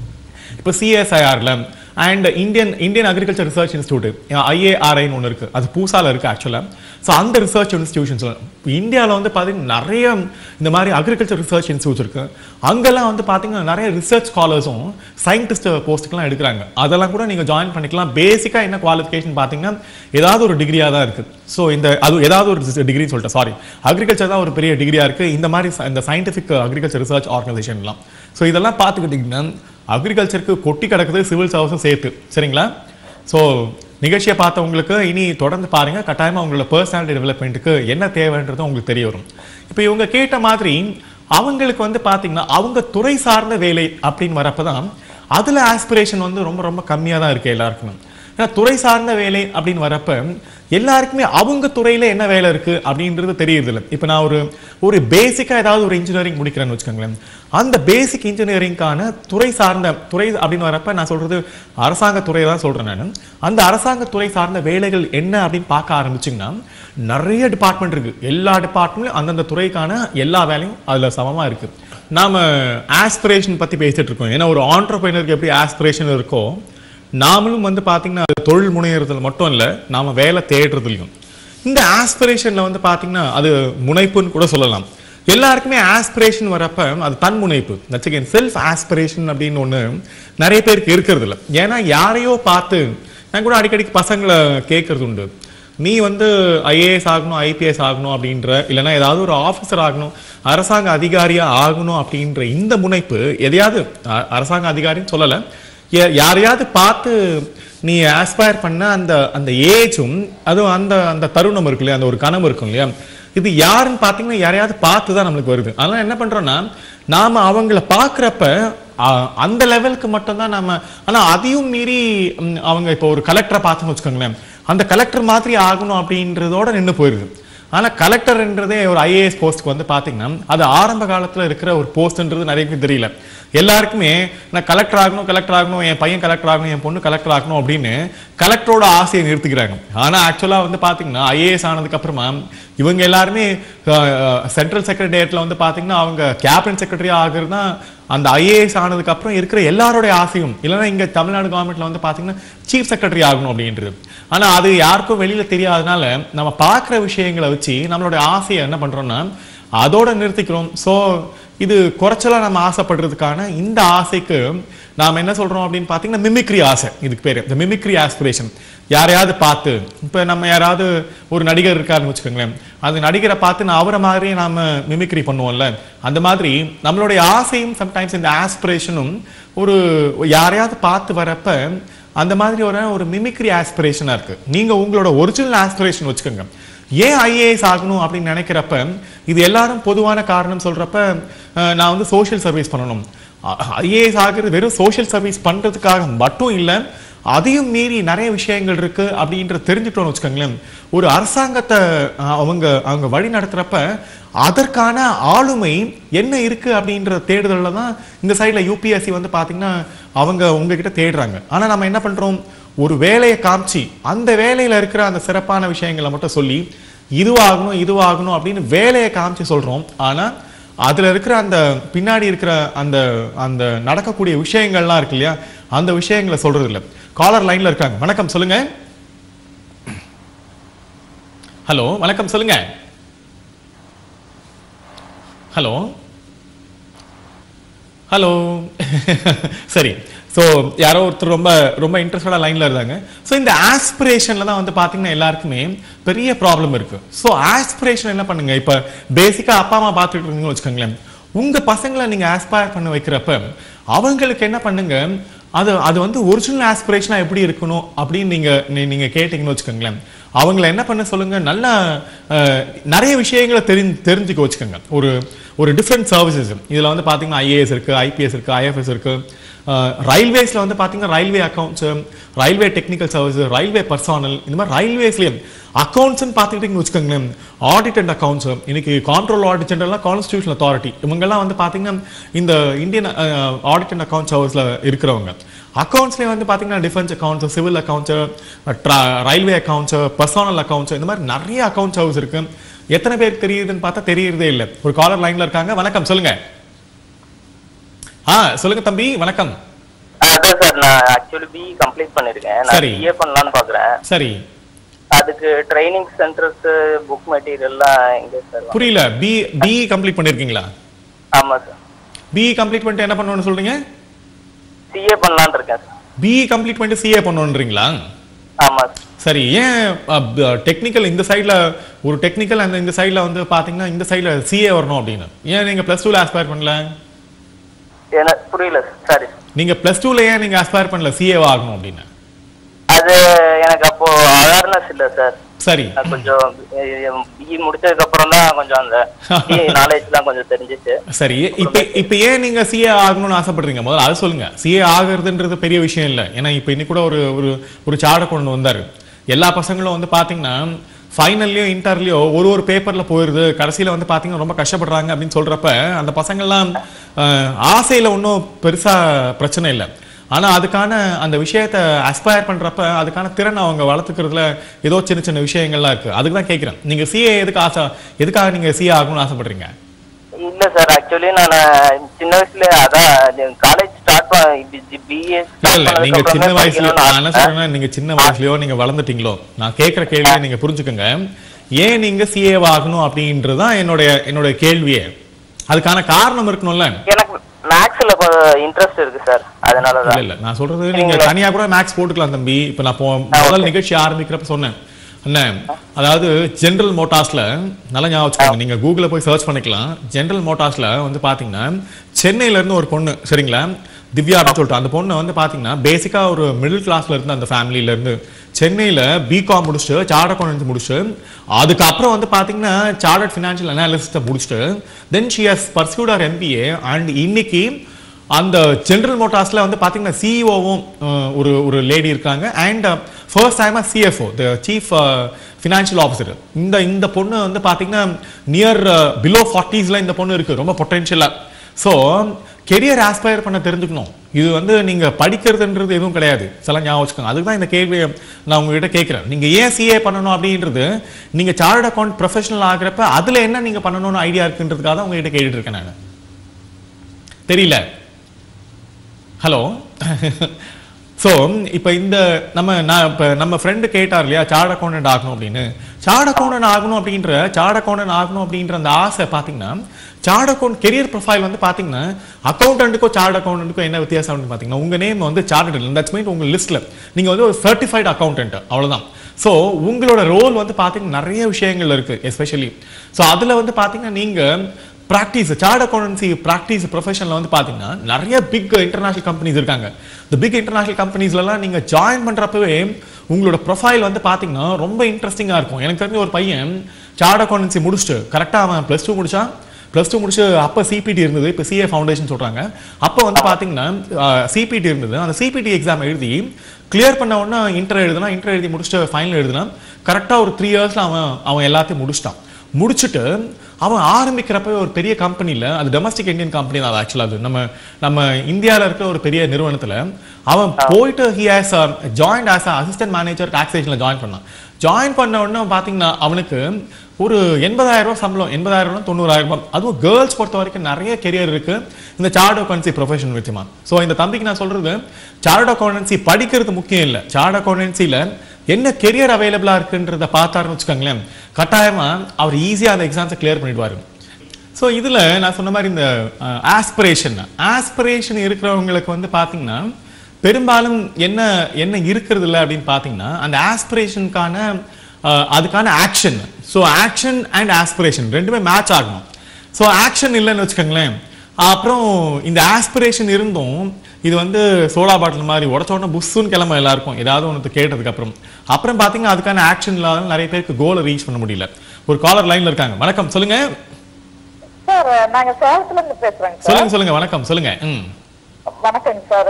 இப்போ சிஎஸ்ஐஆர்ல and Indian Indian agriculture research institute ஐஏஆர்ஐன்னு ஒன்று இருக்கு அது பூசால இருக்கு ஆக்சுவலாக ஸோ அந்த ரிசர்ச் இன்ஸ்டியூஷன்ஸ் இந்தியாவில் வந்து பார்த்தீங்கன்னா நிறைய இந்த மாதிரி அக்ரிகல்ச்சர் ரிசர்ச் இன்ஸ்டியூட்ஸ் இருக்கு அங்கெல்லாம் வந்து பார்த்தீங்கன்னா நிறைய ரிசர்ச் ஸ்காலர்ஸும் சயின்டிஸ்ட் போஸ்ட்டுக்கெல்லாம் எடுக்கிறாங்க அதெல்லாம் கூட நீங்கள் ஜாயின் பண்ணிக்கலாம் பேசிக்காக என்ன குவாலிஃபிகேஷன் பார்த்தீங்கன்னா ஏதாவது ஒரு டிகிரியாக தான் இருக்கு ஸோ இந்த அது ஏதாவது ஒரு டிகிரின்னு சொல்லிட்டேன் சாரி அக்ரிகல்ச்சர் தான் ஒரு பெரிய டிகிரியாக இருக்கு இந்த மாதிரி ச- இந்த சயின்டிஃபிக் அக்ரிகல்ச்சர் ரிசர்ச் ஆர்கனைசேஷன்லாம் ஸோ இதெல்லாம் பார்த்துக்கிட்டிங்கன்னா அக்ரிகல்ச்சருக்கு கொட்டி கிடக்குது சிவில் சர்வீஸும் சேர்த்து சரிங்களா ஸோ நிகழ்ச்சியை பார்த்தவங்களுக்கு இனி தொடர்ந்து பாருங்க கட்டாயமா உங்களோட பர்சனாலிட்டி டெவலப்மெண்ட்டுக்கு என்ன தேவைன்றது உங்களுக்கு தெரிய வரும் இப்போ இவங்க கேட்ட மாதிரி அவங்களுக்கு வந்து பார்த்தீங்கன்னா அவங்க துறை சார்ந்த வேலை அப்படின்னு வரப்பதான் அதுல ஆஸ்பிரேஷன் வந்து ரொம்ப ரொம்ப கம்மியாக தான் இருக்கு எல்லாருக்குமே ஏன்னா துறை சார்ந்த வேலை அப்படின்னு வரப்ப எல்லாருக்குமே அவங்க துறையில என்ன வேலை இருக்கு அப்படின்றது தெரியுது இல்லை இப்போ நான் ஒரு ஒரு பேசிக்கா ஏதாவது ஒரு இன்ஜினியரிங் முடிக்கிறேன்னு வச்சுக்கோங்களேன் அந்த பேசிக் இன்ஜினியரிங்கான துறை சார்ந்த துறை அப்படின்னு வரப்ப நான் சொல்றது அரசாங்க துறை தான் சொல்றேன் நான் அந்த அரசாங்க துறை சார்ந்த வேலைகள் என்ன அப்படின்னு பார்க்க ஆரம்பிச்சிங்கன்னா நிறைய டிபார்ட்மெண்ட் இருக்கு எல்லா டிபார்ட்மெண்ட்லையும் அந்தந்த துறைக்கான எல்லா வேலையும் அதுல சமமா இருக்கு நாம ஆஸ்பிரேஷன் பத்தி பேசிட்டு இருக்கோம் ஏன்னா ஒரு ஆண்டர்பிரினருக்கு எப்படி ஆஸ்பிரேஷன் இருக்கோ நாமளும் வந்து பார்த்தீங்கன்னா அது தொழில் முனையறதுல மட்டும் இல்லை நாம வேலை தேடுறதுலையும் இந்த ஆஸ்பிரேஷன்ல வந்து பார்த்தீங்கன்னா அது முனைப்புன்னு கூட சொல்லலாம் எல்லாருக்குமே ஆஸ்பிரேஷன் வரப்ப அது தன் முனைப்பு நச்சுக்கேன் செல்ஃப் ஆஸ்பிரேஷன் அப்படின்னு ஒன்று நிறைய பேருக்கு இருக்கிறது இல்லை ஏன்னா யாரையோ பார்த்து நான் கூட அடிக்கடிக்கு பசங்களை கேட்கறது உண்டு நீ வந்து ஐஏஎஸ் ஆகணும் ஐபிஎஸ் ஆகணும் அப்படின்ற இல்லைன்னா ஏதாவது ஒரு ஆஃபீஸர் ஆகணும் அரசாங்க அதிகாரியா ஆகணும் அப்படின்ற இந்த முனைப்பு எதையாவது அ- அரசாங்க அதிகாரின்னு சொல்லலை யா- யாரையாவது பார்த்து நீ ஆஸ்பயர் பண்ண அந்த அந்த ஏஜும் அதுவும் அந்த அந்த தருணம் இருக்கு இல்லையா அந்த ஒரு கனவு இருக்கும் இல்லையா இது யாருன்னு பார்த்தீங்கன்னா யாரையாவது பார்த்து தான் நம்மளுக்கு வருது அதனால என்ன பண்றோம்னா நாம அவங்கள பார்க்குறப்ப அந்த லெவலுக்கு மட்டும்தான் நம்ம ஆனா அதையும் மீறி ம், அவங்க இப்போ ஒரு கலெக்டரை பார்த்துன்னு வச்சுக்கோங்களேன் அந்த கலெக்டர் மாதிரி ஆகணும் அப்படின்றதோட நின்று போயிருது ஆனா கலெக்டர்ன்றதே ஒரு ஐஏஎஸ் போஸ்ட்க்கு வந்து பாத்தீங்கன்னா அது ஆரம்ப காலத்துல இருக்கிற ஒரு போஸ்ட்ன்றது நிறைய பேருக்கு தெரியல எல்லாருக்குமே நான் கலெக்டர் ஆகணும் கலெக்டர் ஆகணும் என் பையன் கலெக்டர் ஆகணும் என் பொண்ணு கலெக்டர் ஆகணும் அப்படின்னு கலெக்டரோட ஆசையை நிறுத்திக்கிறாங்க ஆனா ஆக்சுவலா வந்து பாத்தீங்கன்னா ஐஏஎஸ் ஆனதுக்கு அப்புறமா இவங்க எல்லாருமே சென்ட்ரல் செக்ரட்டேரியட்ல வந்து பாத்தீங்கன்னா அவங்க கேபினட் செக்ரட்டரி ஆகுறது தான் அந்த ஐஏஎஸ் ஆனதுக்கு அப்புறம் இருக்கிற எல்லாருடைய ஆசையும் இல்லைன்னா இங்க தமிழ்நாடு கவர்மெண்ட்ல வந்து பாத்தீங்கன்னா சீஃப் செக்ரட்டரி ஆகணும் அப்படின்றது ஆனா அது யாருக்கும் வெளியில தெரியாதனால நம்ம பார்க்குற விஷயங்களை வச்சு நம்மளுடைய ஆசையை என்ன பண்றோம்னா அதோட நிறுத்திக்கிறோம் சோ இது குறைச்சலா நம்ம ஆசைப்படுறதுக்கான இந்த ஆசைக்கு நாம என்ன சொல்றோம் அப்படின்னு பாத்தீங்கன்னா மிமிக்ரி ஆசை இதுக்கு பேரு இந்த மிமிக்ரி ஆஸ்பிரேஷன் யாரையாவது பார்த்து இப்ப நம்ம யாராவது ஒரு நடிகர் இருக்காருன்னு வச்சுக்கோங்களேன் அந்த நடிகரை பார்த்து நான் அவரை மாதிரியே நாம மிமிக்ரி பண்ணுவோம்ல அந்த மாதிரி நம்மளுடைய ஆசையும் சம்டைம்ஸ் இந்த ஆஸ்பிரேஷனும் ஒரு யாரையாவது பார்த்து வரப்ப அந்த மாதிரி ஒரு ஒரு மிமிக்ரி ஆஸ்பிரேஷனா இருக்கு நீங்க உங்களோட ஒரிஜினல் ஆஸ்பிரேஷன் வச்சுக்கோங்க ஏன் ஐஏஎஸ் ஆகணும் அப்படின்னு நினைக்கிறப்ப இது எல்லாரும் பொதுவான காரணம் சொல்றப்ப அஹ், நான் வந்து சோஷியல் சர்வீஸ் பண்ணணும் ஐஏஎஸ் ஆகிறது வெறும் சோஷியல் சர்வீஸ் பண்றதுக்காக மட்டும் இல்லை அதையும் மீறி நிறைய விஷயங்கள் இருக்கு அப்படின்ற தெரிஞ்சுட்டோம்னு வச்சுக்கோங்களேன் ஒரு அரசாங்கத்தை அஹ், அவங்க அவங்க வழி நடத்துறப்ப அதற்கான ஆளுமை என்ன இருக்கு அப்படின்ற தேடுதல்ல தான் இந்த சைடில் யூபிஎஸ்சி வந்து பாத்தீங்கன்னா அவங்க உங்ககிட்ட தேடுறாங்க ஆனா நம்ம என்ன பண்றோம் ஒரு வேலையை காமிச்சு அந்த வேலையில இருக்கிற அந்த சிறப்பான விஷயங்களை மட்டும் சொல்லி இதுவாகணும் இதுவாகணும் அப்படின்னு வேலையை காமிச்சு சொல்றோம் ஆனா அதுல இருக்கிற அந்த பின்னாடி இருக்கிற அந்த அந்த நடக்கக்கூடிய விஷயங்கள்லாம் இருக்கு இல்லையா அந்த விஷயங்களை சொல்றது இல்ல காலர் லைன்ல இருக்காங்க வணக்கம் சொல்லுங்க ஹலோ வணக்கம் சொல்லுங்க ஹலோ ஹலோ சரி ஸோ யாரோ ஒருத்தர் ரொம்ப ரொம்ப இன்ட்ரெஸ்டடாக லைனில் இருந்தாங்க ஸோ இந்த ஆஸ்பிரேஷனில் தான் வந்து பார்த்தீங்கன்னா எல்லாருக்குமே பெரிய ப்ராப்ளம் இருக்கு ஸோ ஆஸ்பிரேஷன் என்ன பண்ணுங்க இப்போ பேசிக்காக அப்பா அம்மா பார்த்துட்டு இருந்தீங்கன்னு வச்சுக்கோங்களேன் உங்கள் பசங்களை நீங்கள் ஆஸ்பயர் பண்ண வைக்கிறப்ப அவங்களுக்கு என்ன பண்ணுங்க அது அது வந்து ஒரிஜினல் ஆஸ்பிரேஷனாக எப்படி இருக்கணும் அப்படின்னு நீங்கள் நீங்கள் கேட்டிங்கன்னு வச்சுக்கோங்களேன் அவங்கள என்ன பண்ண சொல்லுங்க நல்லா அஹ், நிறைய விஷயங்களை தெரி தெரிஞ்சுக்க வச்சுக்கோங்க ஒரு ஒரு டிஃப்ரெண்ட் சர்வீசஸ் இதில் வந்து பார்த்தீங்கன்னா ஐஏஎஸ் இருக்குது ஐபிஎஸ் இருக்குது ஐஎஃப்எஸ் இருக்குது ரயில்வேஸில் வந்து பார்த்தீங்கன்னா railway accounts railway technical service railway personnel இந்த மாதிரி ரயில்வேஸ்லேயும் அக்கௌண்ட்ஸ்னு பார்த்துக்கிட்டிங்கன்னு வச்சுக்கோங்களேன் ஆடிட் அண்ட் அக்கௌண்ட்ஸ் இன்னைக்கு கான்ட்ரோல் ஆடிட் ஜெனரல்லாம் கான்ஸ்டியூஷன் அத்தாரிட்டி இவங்கெல்லாம் வந்து பார்த்தீங்கன்னா இந்த இந்தியன் ஆடிட் அண்ட் அக்கௌண்ட் சர்வீஸில் இருக்கிறவங்க அக்கௌண்ட்ஸ்லேயே வந்து பார்த்தீங்கன்னா defence accounts civil accounts railway accounts personnel accounts இந்த மாதிரி நிறைய அக்கௌண்ட் சர்வீஸ் இருக்கு எத்தனை பேருக்கு தெரியுதுன்னு பார்த்தா தெரியறதே இல்லை ஒரு காலர் லைன்ல இருக்காங்க வணக்கம் சொல்லுங்க ஆ சொல்லுங்க தம்பி வணக்கம் அதான் சார் நான் ஆக்சுவலி பி கம்ப்ளீட் பண்ணிருக்கேன் நான் சரி. பிஏ பண்ணலாம்னு பாக்குறேன் சரி அதுக்கு ட்ரைனிங் சென்டர்ஸ் புக் மெட்டீரியல்லாம் எங்க சார் புரியல பி பி கம்ப்ளீட் பண்ணிருக்கீங்களா ஆமா சார் பி கம்ப்ளீட் பண்ணிட்டு என்ன பண்ணணும்னு சொல்றீங்க சிஏ பண்ணலாம்னு இருக்கேன் சார் பி கம்ப்ளீட் பண்ணிட்டு சிஏ பண்ணணுன்றீங்களா ஆமா சார் சரி ஏன் டெக்னிக்கல் இந்த சைடில் ஒரு டெக்னிக்கல் அந்த இந்த சைடில் வந்து பார்த்தீங்கன்னா இந்த சைடில் சிஏ வரணும் அப்படின்னு ஏன் நீங்கள் ப்ளஸ் டூவில் ஆஸ்பயர் பண்ணல எனக்கு புரியல சாரி நீங்கள் ப்ளஸ் டூவில் ஏன் நீங்கள் ஆஸ்பயர் பண்ணல சிஏ ஆகணும் அப்படின்னு அது எனக்கு அப்போ அவேர்னஸ் இல்ல சார் சரி நான் கொஞ்சம் பிஇ முடிச்சதுக்கு அப்புறம் தான் கொஞ்சம் அந்த நாலேஜ்லாம் கொஞ்சம் தெரிஞ்சிச்சு சரி இப்போ இப்போ ஏன் நீங்கள் சிஏ ஆகணும்னு ஆசைப்படுறீங்க முதல்ல அதை சொல்லுங்க சிஏ ஆகுறதுன்றது பெரிய விஷயம் இல்லை ஏன்னா இப்போ இன்னைக்கு கூட ஒரு ஒரு ஒரு சாடை கொண்டு வந்தார் எல்லா பசங்களும் வந்து பார்த்தீங்கன்னா ஃபைனல்லையோ இன்டர்லையோ ஒரு ஒரு பேப்பரில் போயிடுது கடைசியில் வந்து பார்த்தீங்கன்னா ரொம்ப கஷ்டப்படுறாங்க அப்படின்னு சொல்கிறப்ப அந்த பசங்கள்லாம் ஆசையில் ஒன்றும் பெருசாக பிரச்சனை இல்லை ஆனால் அதுக்கான அந்த விஷயத்தை அஸ்பயர் பண்ணுறப்ப அதுக்கான திறனை அவங்க வளர்த்துக்கிறதுல ஏதோ சின்ன சின்ன விஷயங்கள்லாம் இருக்குது அதுக்கு தான் கேட்குறேன் நீங்கள் சிஏ எதுக்கு ஆசை எதுக்காக நீங்கள் சிஏ ஆகணும்னு ஆசைப்படுறீங்க இல்ல சார் ஆக்சுவலி நான் சின்ன வயசுல அதான் காலேஜ் ஸ்டார்ட் பிஏ இல்ல இல்ல நீங்க சின்ன வயசுல நான் என்ன சொல்றேன்னா நீங்க சின்ன வயசுலயோ நீங்க வளர்ந்துட்டீங்களோ நான் கேட்கிற கேள்வியை நீங்க புரிஞ்சுக்கோங்க ஏன் நீங்க சிஏ ஆகணும் அப்படின்றதுதான் என்னுடைய என்னுடைய கேள்வியே அதுக்கான காரணம் இருக்கணும்ல எனக்கு மேக்ஸ்ல இன்ட்ரெஸ்ட் இருக்கு சார் அதனால இல்ல தான் இல்ல நான் சொல்றது நீங்க தனியா கூட மேக்ஸ் போட்டுக்கலாம் தம்பி இப்ப நான் போ- முதல் நிகழ்ச்சி ஆரம்பிக்கிறப்ப சொன்னேன் என்ன அதாவது ஜெனரல் மோட்டார்ஸ்ல நல்லா ஞாபகம் வச்சுக்கோங்க நீங்க கூகுள்ல போய் சர்ச் பண்ணிக்கலாம் ஜெனரல் மோட்டார்ஸ்ல வந்து பாத்தீங்கன்னா சென்னையில இருந்து ஒரு பொண்ணு சரிங்களா திவ்யா அப்படின்னு சொல்லிட்டு அந்த பொண்ணு வந்து பாத்தீங்கன்னா பேசிக்கா ஒரு மிடில் கிளாஸ்ல இருந்து அந்த ஃபேமிலியில இருந்து சென்னையில பிகாம் முடிச்சுட்டு சார்ட் அக்கௌண்ட் முடிச்சுட்டு அதுக்கப்புறம் வந்து பாத்தீங்கன்னா சார்ட் ஃபினான்ஷியல் அனாலிசிஸ்ட முடிச்சுட்டு then she has pursued her MBA and இன்னைக்கு அந்த ஜெனரல் மோட்டார்ஸ்ல வந்து பாத்தீங்கன்னா சிஇஓவும் ஒரு ஒரு லேடி இருக்காங்க அண்ட் ஃபர்ஸ்ட் டைமா CFO the chief financial officer இந்த இந்த பொண்ணு வந்து பாத்தீங்கன்னா நியர் பிலோ ஃபார்ட்டிஸ்ல இந்த பொண்ணு இருக்கு ரொம்ப பொட்டென்ஷியலா ஸோ கெரியர் ஆஸ்பயர் பண்ண தெரிஞ்சுக்கணும் இது வந்து நீங்க படிக்கிறதுன்றது எதுவும் கிடையாது சில ஞாபகம் வச்சுக்கோங்க அதுக்கு தான் இந்த கேள்வியை நான் உங்ககிட்ட கேட்குறேன் நீங்க ஏன் சிஏ பண்ணணும் அப்படின்றது நீங்க சார்ட் அக்கௌண்ட் ப்ரொஃபஷனல் ஆகுறப்ப அதுல என்ன நீங்க பண்ணணும்னு ஐடியா இருக்குன்றதுக்காக தான் உங்ககிட்ட கேட்டுட்டு இருக்கேன் நான் தெரியல ஹலோ ஸோ இப்போ இந்த நம்ம நான் இப்போ நம்ம ஃப்ரெண்டு கேட்டார் இல்லையா சார்ட் அக்கௌண்டன்ட் ஆகணும் அப்படின்னு சார்ட் அக்கௌண்டன்ட் ஆகணும் அப்படின்ற சார்ட் அக்கௌண்டன்ட் ஆகணும் அப்படின்ற அந்த ஆசை பார்த்தீங்கன்னா சார்ட் அக்கௌண்ட் கெரியர் ப்ரொஃபைல் வந்து பார்த்தீங்கன்னா அக்கௌண்டன்ட்டுக்கும் சார்ட் அக்கௌண்டன்ட்டுக்கும் என்ன வித்தியாசம் அப்படின்னு பார்த்தீங்கன்னா உங்கள் நேம் வந்து சார்ட் இல்லை தட்ஸ் மீன் உங்கள் லிஸ்ட்டில் நீங்கள் வந்து ஒரு சர்டிஃபைடு அக்கௌண்டன்ட் அவ்வளவுதான் ஸோ உங்களோட ரோல் வந்து பார்த்தீங்கன்னா நிறைய விஷயங்கள் இருக்கு எஸ்பெஷலி ஸோ அதில் வந்து பார்த்தீங்கன்னா நீங்கள் ப்ராக்டிஸ் சார்ட் அக்கௌண்டன்சி ப்ராக்டிஸ் ப்ரொஃபஷனில் வந்து பார்த்தீங்கன்னா நிறைய பிக் இன்டர்நேஷனல் கம்பெனிஸ் இருக்காங்க இந்த பிக் இன்டர்நேஷனல் கம்பெனிஸ்லலாம் நீங்கள் ஜாயின் பண்ணுறப்பவே உங்களோட ப்ரொஃபைல் வந்து பார்த்தீங்கன்னா ரொம்ப இன்ட்ரெஸ்டிங்காக இருக்கும் எனக்கு தெரிஞ்ச ஒரு பையன் சார்ட் அக்கௌண்டன்சி முடிச்சுட்டு கரெக்டாக அவன் ப்ளஸ் டூ முடிச்சான் ப்ளஸ் டூ முடிச்சு அப்போ சிபிடி இருந்தது இப்போ சிஏ ஃபவுண்டேஷன் சொல்கிறாங்க அப்போ வந்து பார்த்தீங்கன்னா சிபிடி இருந்தது அந்த சிபிடி எக்ஸாம் எழுதி கிளியர் பண்ண உடனே இன்டர் எழுதுனா இன்டர் எழுதி முடிச்சுட்டு ஃபைனல் எழுதுனா கரெக்டாக ஒரு த்ரீ இயர்ஸில் அவன் அவன் எல்லாத்தையும் முடிச்சிட்டான் முடிச்சுட்டு அவன் ஆரம்பிக்கிறப்ப ஒரு பெரிய கம்பெனியில் அது டொமஸ்டிக் இந்தியன் கம்பெனி தான் ஆக்சுவலாக அது நம்ம நம்ம இந்தியாவில் இருக்கிற ஒரு பெரிய நிறுவனத்தில் அவன் போயிட்டு he has joined as assistant manager டாக்ஸேஷனில் ஜாயின் பண்ணான் ஜாயின் பண்ண உடனே பார்த்தீங்கன்னா அவனுக்கு ஒரு எண்பதாயிரம் ரூபாய் சம்பளம் எண்பதாயிரம் ரூபாய் தொண்ணூறாயிரம் ரூபாய் அதுவும் கேர்ள்ஸ் பொறுத்த வரைக்கும் நிறைய கெரியர் இருக்கு இந்த சார்ட் அக்கௌண்டன்சி ப்ரொஃபஷன் வச்சுமா ஸோ இந்த தம்பிக்கு நான் சொல்றது சார்ட் அக்கௌண்டன்சி படிக்கிறது முக்கியம் இல்லை சார்ட் அக்கௌண்டன்சியில் என்ன கெரியர் அவைலபிளா இருக்குன்றத பார்த்தாருன்னு வச்சுக்கோங்களேன் கட்டாயமா அவர் ஈஸியாக அந்த எக்ஸாம்ஸை கிளியர் பண்ணிடுவாரு ஸோ இதில் நான் சொன்ன மாதிரி இந்த ஆஸ்பிரேஷன் ஆஸ்பிரேஷன் இருக்கிறவங்களுக்கு வந்து பார்த்தீங்கன்னா பெரும்பாலும் என்ன என்ன இருக்கிறது இல்லை அப்படின்னு பார்த்தீங்கன்னா அந்த ஆஸ்பிரேஷனுக்கான அதுக்கான action so action and aspiration ரெண்டுமே மேட்ச் ஆகணும் ஸோ ஆக்ஷன் இல்லைன்னு வச்சுக்கோங்களேன் அப்புறம் இந்த ஆஸ்பிரேஷன் இருந்தும் இது வந்து சோடா பாட்டில் மாதிரி உடச்ச உடனே புஷ்ஷுன்னு கிளம்ப எல்லாருக்கும் ஏதாவது ஒன்று கேட்டதுக்கு அப்புறம் அப்புறம் பார்த்தீங்கன்னா அதுக்கான ஆக்ஷன் இல்லாத நிறைய பேருக்கு கோலை ரீச் பண்ண முடியல ஒரு காலர் லைன்ல இருக்காங்க வணக்கம் சொல்லுங்க சார் நாங்க சேலத்துல இருந்து பேசுறேங்க சார் சொல்லுங்க சொல்லுங்க வணக்கம் சொல்லுங்க ம் வணக்கங்க சார்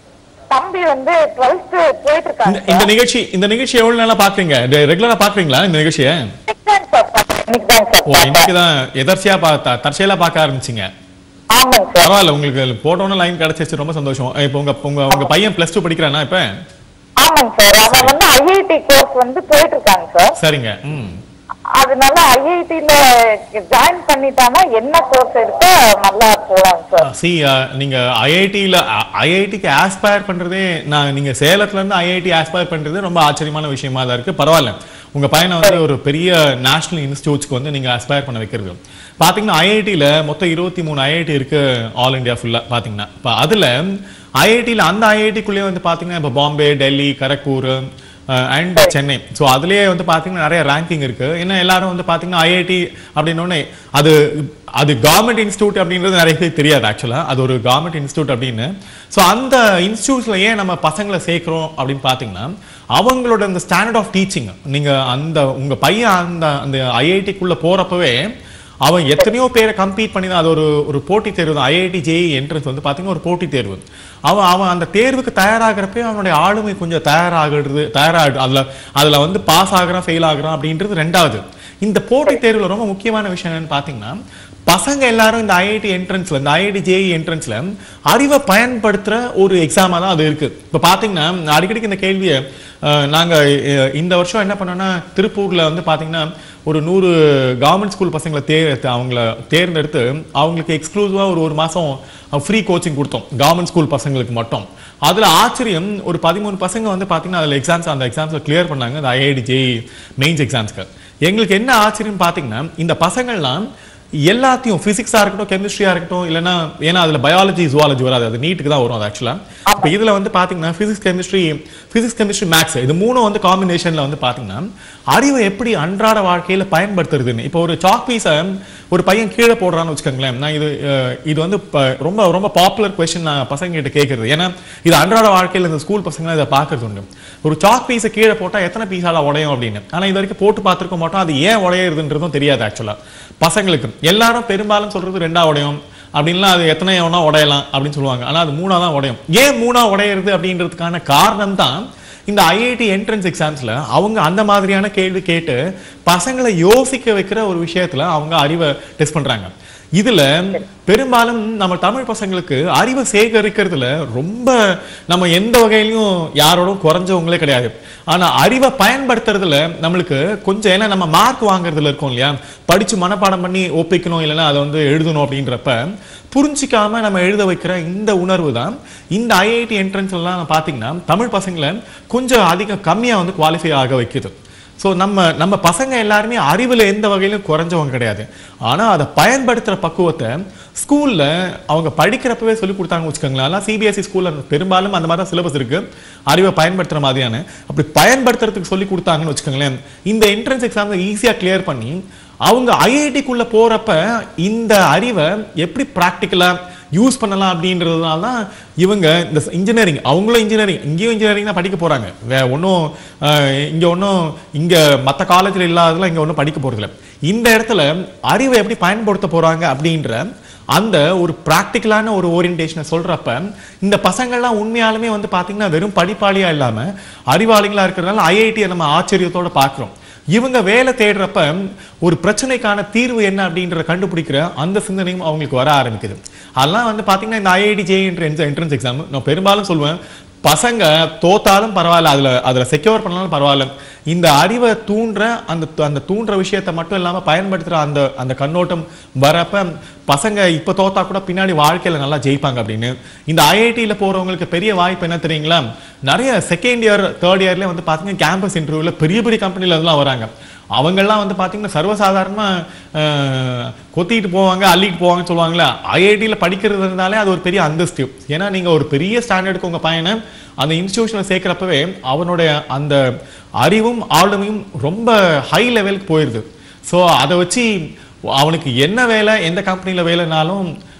தம்பி வந்து டுவெல்த் போயிட்டு இந்த இருக்காங்க இந்த நிகழ்ச்சி இந்த நிகழ்ச்சி எவ்வளவு நாளா பாக்குறீங்க ரெகுலரா பாக்குறீங்களா இந்த நிகழ்ச்சியை இன்னைக்கு சார் பார்த்தேன். இன்னைக்கு தாங்க சார் ஓ பார்த்தேன். இன்னைக்கு தான் எதர்ச்சியா பார்த்தா தற்செயலா பார்க்க ஆரம்பிச்சீங்க ஆமாங்க சார் பரவாயில்ல உங்களுக்கு போட்டோன்னு லைன் கிடைச்சிச்சு ரொம்ப சந்தோஷம் இப்போ உங்க உங்க உங்க பையன் பிளஸ் டூ படிக்கிறானா இப்ப ஆமாங்க சார் அவன் வந்து ஐஐடி கோர்ஸ் வந்து போயிட்டு இருக்காங்க சார் சரிங்க ம் அதனால ஐஐடில ஜாயின் பண்ணிட்டானா என்ன கோர்ஸ் எடுத்தா நல்லா போலாம் சார் சி நீங்க ஐஐடியில் ஐஐடிக்கு ஆஸ்பயர் பண்றதே நான் நீங்க சேலத்துல இருந்து ஐஐடி ஆஸ்பயர் பண்றது ரொம்ப ஆச்சரியமான விஷயமா தான் இருக்கு பரவாயில்ல உங்க பையனை வந்து ஒரு பெரிய நேஷனல் இன்ஸ்டியூட்ஸ்க்கு வந்து நீங்க ஆஸ்பயர் பண்ண வைக்கிறது பாத்தீங்கன்னா ஐஐடியில் மொத்தம் இருபத்தி மூணு ஐஐடி இருக்கு ஆல் இந்தியா ஃபுல்லா பாத்தீங்கன்னா இப்போ அதுல ஐஐடியில் அந்த ஐஐடிக்குள்ளேயே வந்து பாத்தீங்கன்னா இப்போ பாம்பே டெல்லி கரக்பூர் அண்ட் சென்னை ஸோ அதுலயே வந்து பாத்தீங்கன்னா நிறைய ரேங்கிங் இருக்கு ஏன்னா எல்லாரும் வந்து பாத்தீங்கன்னா ஐஐடி அப்படின்னோடனே அது அது கவர்மெண்ட் இன்ஸ்டியூட் அப்படின்றது நிறைய பேருக்கு தெரியாது ஆக்சுவலா அது ஒரு கவர்மெண்ட் இன்ஸ்டியூட் அப்படின்னு ஸோ அந்த இன்ஸ்டியூட்ஸ்ல ஏன் நம்ம பசங்களை சேர்க்கிறோம் அப்படின்னு பாத்தீங்கன்னா அவங்களோட அந்த ஸ்டாண்டர்ட் ஆஃப் டீச்சிங் நீங்க அந்த உங்க பையன் அந்த அந்த ஐஐடிக்குள்ள போறப்பவே அவன் எத்தனையோ பேரை கம்பீட் பண்ணி தான் அது ஒரு ஒரு போட்டித் தேர்வு தான் ஐஐடி ஜேஇ என்ட்ரன்ஸ் வந்து பார்த்தீங்கன்னா ஒரு போட்டித் தேர்வு அவன் அவன் அந்த தேர்வுக்கு தயாராகிறப்பே அவனுடைய ஆளுமை கொஞ்சம் தயாராகிறது தயாராக அதில் அதில் வந்து பாஸ் ஆகுறான் ஃபெயில் ஆகுறான் அப்படின்றது ரெண்டாவது இந்த போட்டித் தேர்வில் ரொம்ப முக்கியமான விஷயம் என்னன்னு பார்த்தீங்கன்னா பசங்க எல்லாரும் இந்த ஐஐடி என்ட்ரன்ஸ்ல இந்த ஐஐடி ஜேஇ என்ட்ரன்ஸ்ல அறிவை பயன்படுத்துற ஒரு எக்ஸாமா தான் அது இருக்கு இப்போ பார்த்தீங்கன்னா நான் அடிக்கடிக்கு இந்த கேள்வியை அஹ், நாங்க அஹ், இந்த வருஷம் என்ன பண்ணோம்னா திருப்பூர்ல வந்து பாத்தீங்கன்னா ஒரு நூறு கவர்மெண்ட் ஸ்கூல் பசங்களை தே அவங்கள தேர்ந்தெடுத்து அவங்களுக்கு எக்ஸ்க்ளூசிவா ஒரு ஒரு மாசம் ஃப்ரீ கோச்சிங் கொடுத்தோம் கவர்மெண்ட் ஸ்கூல் பசங்களுக்கு மட்டும் அதுல ஆச்சரியம் ஒரு பதிமூணு பசங்க வந்து பாத்தீங்கன்னா அதுல எக்ஸாம்ஸ் அந்த எக்ஸாம்ஸ்ல கிளியர் பண்ணாங்க அந்த ஐஐடி ஜேஇ மெயின்ஸ் எக்ஸாம்ஸ்க்கு எங்களுக்கு என்ன ஆச்சரியம் பாத்தீங்கன்னா இந்த பசங்கள்லாம் எல்லாத்தையும் பிசிக்ஸா இருக்கட்டும் கெமிஸ்ட்ரியா இருக்கட்டும் இல்லைன்னா ஏன்னா அதுல பயாலஜி ஜுவாலஜி வராது அது நீட்டுக்கு தான் வரும் அது ஆக்சுவலா இப்போ இதுல வந்து பாத்தீங்கன்னா physics chemistry physics chemistry maths இது மூணும் வந்து காம்பினேஷன்ல வந்து பாத்தீங்கன்னா அறிவை எப்படி அன்றாட வாழ்க்கையில பயன்படுத்துறதுன்னு இப்போ ஒரு சாக் பீஸை ஒரு பையன் கீழே போடுறான்னு வச்சுக்கோங்களேன் நான் இது அஹ், இது வந்து ப- ரொம்ப ரொம்ப பாப்புலர் கொஸ்டின் நான் பசங்க கிட்ட கேட்கறது ஏன்னா இது அன்றாட வாழ்க்கையில இந்த ஸ்கூல் பசங்க இதை பார்க்கறது உண்டு ஒரு சாக் பீஸை கீழே போட்டா எத்தனை பீஸால உடையும் அப்படின்னு ஆனா இது வரைக்கும் போட்டு பார்த்திருக்க மாட்டோம் அது ஏன் உடையுறதுன்றதும் தெரியாது ஆக்சுவலா பசங்களுக்கு எல்லாரும் பெரும்பாலும் சொல்றது ரெண்டா உடையும் அப்படின்லாம் அது எத்தனை எவனா உடையலாம் அப்படின்னு சொல்லுவாங்க ஆனா அது மூணா தான் உடையும் ஏன் மூணா உடையிறது அப்படின்றதுக்கான காரணம் தான் இந்த ஐஐடி என்ட்ரன்ஸ் எக்ஸாம்ஸ்ல அவங்க அந்த மாதிரியான கேள்வி கேட்டு பசங்களை யோசிக்க வைக்கிற ஒரு விஷயத்துல அவங்க அறிவை டெஸ்ட் பண்றாங்க இதுல பெரும்பாலும் நம்ம தமிழ் பசங்களுக்கு அறிவை சேகரிக்கிறதுல ரொம்ப நம்ம எந்த வகையிலையும் யாரோடும் குறைஞ்சவங்களே கிடையாது ஆனா அறிவை பயன்படுத்துறதுல நம்மளுக்கு கொஞ்சம் ஏன்னா நம்ம மார்க் வாங்குறதுல இருக்கோம் இல்லையா படிச்சு மனப்பாடம் பண்ணி ஒப்பிக்கணும் இல்லைன்னா அதை வந்து எழுதணும் அப்படின்றப்ப புரிஞ்சிக்காம நம்ம எழுத வைக்கிற இந்த உணர்வு தான் இந்த ஐஐடி என்ட்ரன்ஸ் எல்லாம் பாத்தீங்கன்னா தமிழ் பசங்களை கொஞ்சம் அதிகம் கம்மியா வந்து குவாலிஃபை ஆக வைக்குது ஸோ நம்ம நம்ம பசங்க எல்லாருமே அறிவில் எந்த வகையிலும் குறைஞ்சவங்க கிடையாது ஆனால் அதை பயன்படுத்துகிற பக்குவத்தை ஸ்கூலில் அவங்க படிக்கிறப்பவே சொல்லி கொடுத்தாங்க வச்சுக்கோங்களேன் அதெல்லாம் சிபிஎஸ்சி ஸ்கூலில் பெரும்பாலும் அந்த மாதிரி தான் சிலபஸ் இருக்கு அறிவை பயன்படுத்துகிற மாதிரியான அப்படி பயன்படுத்துறதுக்கு சொல்லி கொடுத்தாங்கன்னு வச்சுக்கோங்களேன் இந்த என்ட்ரன்ஸ் எக்ஸாம் ஈஸியாக கிளியர் பண்ணி அவங்க ஐஐடிக்குள்ள போறப்ப இந்த அறிவை எப்படி ப்ராக்டிக்கலா யூஸ் பண்ணலாம் அப்படின்றதுனால தான் இவங்க இந்த இன்ஜினியரிங் அவங்களும் இன்ஜினியரிங் இங்கேயும் இன்ஜினியரிங் தான் படிக்க போறாங்க வே ஒன்றும் இங்க ஒன்றும் இங்க மற்ற காலேஜில் இல்லாததெல்லாம் இங்க ஒன்றும் படிக்க போறதில்ல இந்த இடத்துல அறிவை எப்படி பயன்படுத்த போறாங்க அப்படின்ற அந்த ஒரு ப்ராக்டிக்கலான ஒரு ஓரியன்டேஷனை சொல்றப்ப இந்த பசங்கள்லாம் உண்மையாலுமே வந்து பாத்தீங்கன்னா வெறும் படிப்பாளியா இல்லாம அறிவாளிகளா இருக்கிறதுனால ஐஐடியை நம்ம ஆச்சரியத்தோட பார்க்கிறோம் இவங்க வேலை தேடுறப்ப ஒரு பிரச்சனைக்கான தீர்வு என்ன அப்படின்றத கண்டுபிடிக்கிற அந்த சிந்தனையும் அவங்களுக்கு வர ஆரம்பிக்குது அதெல்லாம் வந்து பாத்தீங்கன்னா இந்த ஐஐடி ஜே என்ட்ரன்ஸ் எக்ஸாம் நான் பெரும்பாலும் சொல்லுவேன் பசங்க தோத்தாலும் பரவாயில்ல அதுல அதுல செக்யூர் பண்ணாலும் பரவாயில்ல இந்த அறிவை தூண்டுற அந்த அந்த தூண்டுற விஷயத்தை மட்டும் இல்லாம பயன்படுத்துற அந்த அந்த கண்ணோட்டம் வரப்ப பசங்க இப்ப தோத்தா கூட பின்னாடி வாழ்க்கையில நல்லா ஜெயிப்பாங்க அப்படின்னு இந்த ஐஐடியில போறவங்களுக்கு பெரிய வாய்ப்பு என்ன தெரியுங்களா நிறைய செகண்ட் இயர் தேர்ட் இயர்ல வந்து பாத்தீங்கன்னா கேம்பஸ் இன்டர்வியூல பெரிய பெரிய கம்பெனில அதெல்லாம் வராங்க அவங்கெல்லாம் வந்து பாத்தீங்கன்னா சர்வசாதாரணமா அஹ், கொத்திட்டு போவாங்க அள்ளிட்டு போவாங்கன்னு சொல்லுவாங்களே ஐஐடியில் படிக்கிறதுனாலே அது ஒரு பெரிய அந்தஸ்து ஏன்னா நீங்க ஒரு பெரிய ஸ்டாண்டர்டுக்கு உங்க பையனை அந்த இன்ஸ்டிடியூஷனில் சேர்க்கிறப்பவே அவனுடைய அந்த அறிவும் ஆளுமையும் ரொம்ப ஹை லெவலுக்கு போயிடுது ஸோ அதை வச்சு அவனுக்கு என்ன வேலை எந்த கம்பெனியில் வேலைனாலும்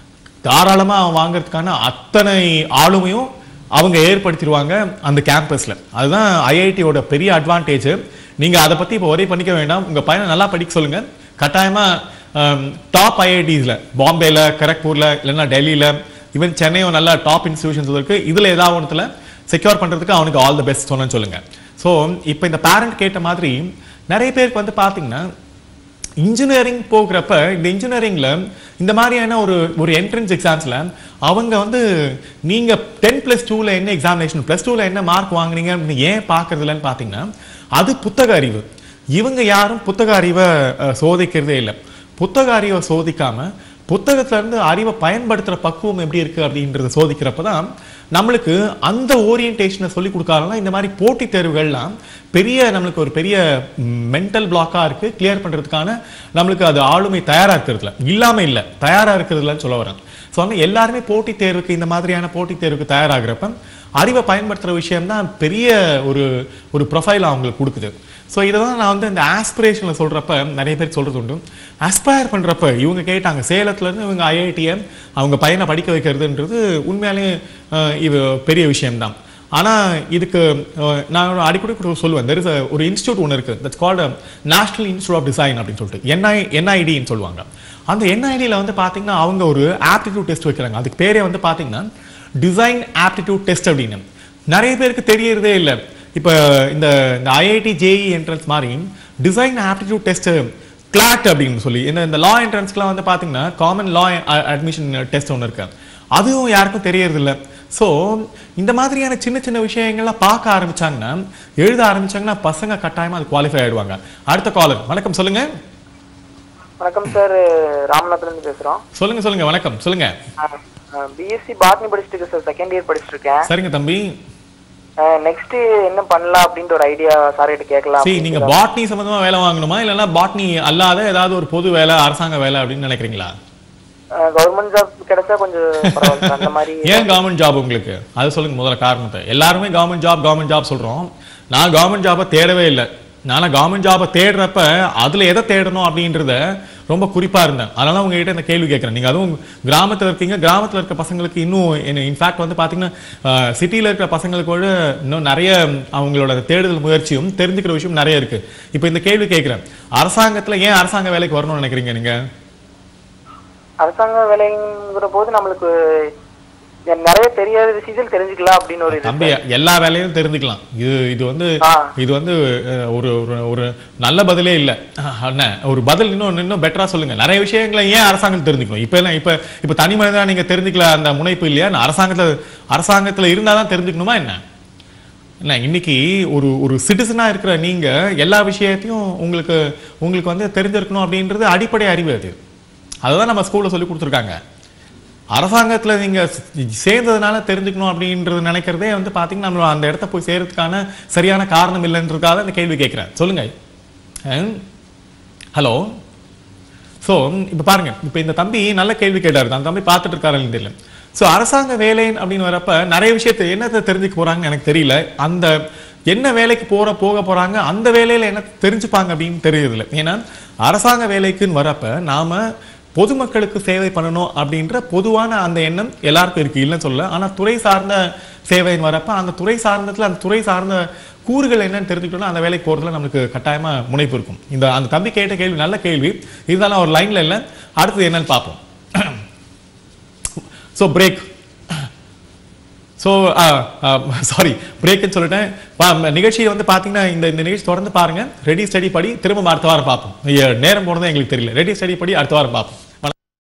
தாராளமா அவன் வாங்குறதுக்கான அத்தனை ஆளுமையும் அவங்க ஏற்படுத்திடுவாங்க அந்த கேம்பஸ்ல அதுதான் ஐஐடியோட பெரிய அட்வான்டேஜ் நீங்க அதை பத்தி இப்போ ஒரே பண்ணிக்க வேண்டாம் உங்க பையனை நல்லா படிக்க சொல்லுங்க கட்டாயமா டாப் ஐஐடிஸ்ல பாம்பேல கரக்பூர்ல இல்லைன்னா டெல்லியில ஈவன் சென்னையும் நல்ல டாப் இன்ஸ்டிடியூஷன்ஸ் இருக்கு இதுல ஏதாவது ஒன்றுல செக்யூர் பண்றதுக்கு அவனுக்கு ஆல் தி பெஸ்ட் சொன்னேன்னு சொல்லுங்க ஸோ இப்போ இந்த பேரண்ட் கேட்ட மாதிரி நிறைய பேருக்கு வந்து பாத்தீங்கன்னா இன்ஜினியரிங் போகிறப்ப இந்த இன்ஜினியரிங்ல இந்த மாதிரியான ஒரு ஒரு என்ட்ரன்ஸ் எக்ஸாம்ஸ்ல அவங்க வந்து நீங்க டென் பிளஸ் டூல என்ன எக்ஸாமினேஷன் பிளஸ் டூல என்ன மார்க் வாங்குனீங்க அப்படின்னு ஏன் பார்க்கறதுலன்னு பார்த்தீங்கன்னா அது புத்தக அறிவு இவங்க யாரும் புத்தக அறிவை அஹ், சோதிக்கிறதே இல்லை புத்தக அறிவை சோதிக்காம புத்தகத்துல இருந்து அறிவை பயன்படுத்துற பக்குவம் எப்படி இருக்கு அப்படின்றத சோதிக்கிறப்ப தான் நம்மளுக்கு அந்த ஓரியன்டேஷனை சொல்லி கொடுக்காதனால இந்த மாதிரி போட்டித் தேர்வுகள்லாம் பெரிய நம்மளுக்கு ஒரு பெரிய மென்டல் பிளாக்கா இருக்கு கிளியர் பண்றதுக்கான நம்மளுக்கு அது ஆளுமை தயாரா இருக்கிறதுல இல்லாம இல்ல தயாரா இருக்கிறதுலன்னு சொல்ல வரேன் ஸோ வந்து எல்லாருமே போட்டித் தேர்வுக்கு இந்த மாதிரியான போட்டித் தேர்வுக்கு தயாராகிறப்ப அறிவை பயன்படுத்துற விஷயம் தான் பெரிய ஒரு ஒரு ப்ரொஃபைல் அவங்களுக்கு கொடுக்குது ஸோ இதை தான் நான் வந்து இந்த ஆஸ்பிரேஷனில் சொல்கிறப்ப நிறைய பேர் சொல்கிறது உண்டு ஆஸ்பயர் பண்ணுறப்ப இவங்க கேட்டாங்க சேலத்துலேருந்து இவங்க ஐஐடியை அவங்க பையனை படிக்க வைக்கிறதுன்றது உண்மையாலே அஹ், இது பெரிய விஷயம்தான் ஆனால் இதுக்கு அஹ், நான் ஒரு அடிக்கடி கூட சொல்லுவேன் தெர் இஸ் ஒரு இன்ஸ்டியூட் ஒன்று இருக்குது that's called national institute of design அப்படின்னு சொல்லிட்டு என்ஐ என்ஐடின்னு சொல்லுவாங்க அந்த என்ஐடியில் வந்து பார்த்தீங்கன்னா அவங்க ஒரு ஆப்டிடியூட் டெஸ்ட் வைக்கிறாங்க அதுக்கு பேரே வந்து பார்த்தீங்கன்னா டிசைன் ஆப்டிடியூட் டெஸ்ட் அப்படின்னு நிறைய பேருக்கு தெரியறதே இல்லை இப்போ இந்த இந்த ஐஐடி ஜேஇ என்ட்ரன்ஸ் மாதிரி டிசைன் ஆப்டிடியூட் டெஸ்ட் கிளாட் அப்படின்னு சொல்லி இந்த இந்த லா என்ட்ரன்ஸ்க்குலாம் வந்து பார்த்தீங்கன்னா காமன் லா அட்மிஷன் டெஸ்ட் ஒன்று இருக்கு அதுவும் யாருக்கும் தெரியறது இல்ல ஸோ இந்த மாதிரியான சின்ன சின்ன விஷயங்கள்லாம் பார்க்க ஆரம்பிச்சாங்கன்னா எழுத ஆரம்பிச்சாங்கன்னா பசங்க கட்டாயமா அது குவாலிஃபை ஆயிடுவாங்க அடுத்த காலர் வணக்கம் சொல்லுங்க வணக்கம் சார் ராமநாத்ல இருந்து பேசுறோம் சொல்லுங்க சொல்லுங்க வணக்கம் சொல்லுங்க பிஎஸ்சி பாட்னி படிச்சுட்டு இருக்கேன் சார் செகண்ட் இயர் படிச்சுட்டு இருக்கேன் சரிங்க தம்பி நெக்ஸ்ட் என்ன பண்ணலாம் அப்படின்ற ஒரு ஐடியா சார் கிட்ட கேட்கலாம் சரி நீங்க பாட்னி சம்பந்தமா வேலை வாங்கணுமா இல்லைன்னா பாட்னி அல்லாத ஏதாவது ஒரு பொது வேலை அரசாங்க வேலை அப்படின்னு நினைக்கிறீங்களா கவர்மெண்ட் ஜாப் கிடைச்சா கொஞ்சம் பரவாயில்ல sir. அந்த மாதிரி ஏன் கவர்மெண்ட் ஜாப் உங்களுக்கு அது சொல்லுங்க முதல்ல காரணத்தை எல்லாருமே கவர்மெண்ட் ஜாப் கவர்மெண்ட் ஜாப் சொல்றோம் நான் கவர்மெண்ட் ஜாபை தேடவே இல்லை நான் கவர்மெண்ட் ஜாபை தேடுறப்ப அதுல எதை தேடணும் அப்படின்றத ரொம்ப குறிப்பா இருந்தேன் அதனால உங்ககிட்ட இந்த கேள்வி கேட்கறேன் நீங்க அதுவும் கிராமத்துல இருக்கீங்க கிராமத்துல இருக்க பசங்களுக்கு இன்னும் இன்ஃபேக்ட் வந்து பாத்தீங்கன்னா சிட்டில இருக்கிற பசங்களுக்கு கூட இன்னும் நிறைய அவங்களோட தேடுதல் முயற்சியும் தெரிஞ்சுக்கிற விஷயம் நிறைய இருக்கு இப்போ இந்த கேள்வி கேட்கிறேன் அரசாங்கத்துல ஏன் அரசாங்க வேலைக்கு வரணும்னு நினைக்கிறீங்க நீங்க அரசாங்க வேலைங்கிற போது நம்மளுக்கு நிறைய தெரியாத விஷயத்தில் தெரிஞ்சுக்கலாம் அப்படின்னு ஒரு இது தம்பி எல்லா வேலையும் தெரிஞ்சுக்கலாம் இது இது வந்து ஆ. இது வந்து அஹ், ஒரு ஒரு ஒரு நல்ல பதிலே இல்ல அஹ், என்ன ஒரு பதில் இன்னும் இன்னும் பெட்டரா சொல்லுங்க நிறைய விஷயங்களை ஏன் அரசாங்கம் தெரிஞ்சுக்கணும் இப்ப எல்லாம் இப்ப இப்ப தனி மனிதனா நீங்க தெரிஞ்சுக்கல அந்த முனைப்பு இல்லையா நான் அரசாங்கத்துல அரசாங்கத்துல இருந்தாதான் தெரிஞ்சுக்கணுமா என்ன என்ன இன்னைக்கு ஒரு ஒரு சிட்டிசனா இருக்கிற நீங்க எல்லா விஷயத்தையும் உங்களுக்கு உங்களுக்கு வந்து தெரிஞ்சிருக்கணும் அப்படின்றது அடிப்படை அறிவு அது அதுதான் நம்ம ஸ்கூல்ல சொல்லி கொடுத்துருக்காங்க அரசாங்கத்துல நீங்க ஸ்- சேர்ந்ததுனால தெரிஞ்சுக்கணும் அப்படின்றது நினைக்கிறதே வந்து பாத்தீங்கன்னா நம்ம அந்த இடத்த போய் சேர்றதுக்கான சரியான காரணம் இல்லைன்றதுக்காக இந்த கேள்வி கேட்கிறேன் சொல்லுங்க ஹலோ ஸோ இப்போ பாருங்க இப்போ இந்த தம்பி நல்ல கேள்வி கேட்டாரு அந்த தம்பி பார்த்துட்டு இருக்காருன்னு தெரியல ஸோ அரசாங்க வேலை அப்படின்னு வரப்ப நிறைய விஷயத்தை என்னத்தை தெரிஞ்சுக்க போறாங்கன்னு எனக்கு தெரியல அந்த என்ன வேலைக்கு போற போக போறாங்க அந்த வேலையில என்ன தெரிஞ்சுப்பாங்க அப்படின்னு தெரியறதில்ல ஏன்னா அரசாங்க வேலைக்குன்னு வரப்ப நாம பொதுமக்களுக்கு சேவை பண்ணணும் அப்படின்ற பொதுவான அந்த எண்ணம் எல்லாருக்கும் இருக்கு இல்லைன்னு சொல்லல ஆனா துறை சார்ந்த சேவைன்னு வரப்ப அந்த துறை சார்ந்ததுல அந்த துறை சார்ந்த கூறுகள் என்னன்னு தெரிஞ்சுக்கிட்டோம்னா அந்த வேலைக்கு போறதுல நம்மளுக்கு கட்டாயமா முனைப்பு இருக்கும் இந்த அந்த தம்பி கேட்ட கேள்வி நல்ல கேள்வி இருந்தாலும் ஒரு லைன்ல இல்லை அடுத்தது என்னன்னு பார்ப்போம் ஸோ பிரேக் ஸோ சாரி பிரேக்குன்னு சொல்லிட்டேன் பா- நிகழ்ச்சியை வந்து பார்த்தீங்கன்னா இந்த இந்த நிகழ்ச்சி தொடர்ந்து பாருங்க ரெடி ஸ்டடி படி திரும்ப அடுத்த வாரம் பார்ப்போம் ஐயா, நேரம் போனதே எங்களுக்கு தெரியல ரெடி ஸ்டடி படி அடுத்த வாரம் பார்ப்போம்